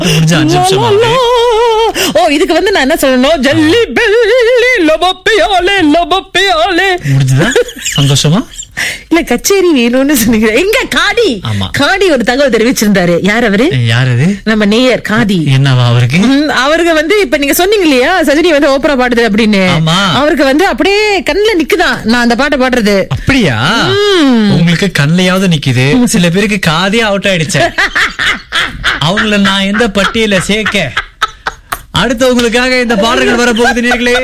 முடிஞ்ச அஞ்சு நிமிஷமா லா, ஓ இதுக்கு வந்து நான் என்ன சொல்லணும் ஜல்லி பெல்லி லபப்பியாலே லபப்பியாலே முடிஞ்சுதா சந்தோஷமா இல்ல கச்சேரி வேணும்னு சொன்னீங்க எங்க காடி ஆமா. காடி ஒரு தகவல் தெரிவிச்சிருந்தாரு யார் அவரு யார் அது நம்ம நேயர் காதி என்னவா அவருக்கு ம், அவருக்கு வந்து இப்ப நீங்க சொன்னீங்க இல்லையா சஜினி வந்து ஓப்பரா பாடுது அப்படின்னு ஆமா. அவருக்கு வந்து அப்படியே கண்ணுல நிக்குதான் நான் அந்த பாட்டை பாடுறது அப்படியா உங்களுக்கு கண்ணையாவது நிக்குது சில பேருக்கு காதே அவுட் ஆயிடுச்சு அவங்கள நான் எந்த பட்டியல சேர்க்க அடுத்து உங்களுக்காக இந்த பாடல்கள் வரப்போகுது நேர்களே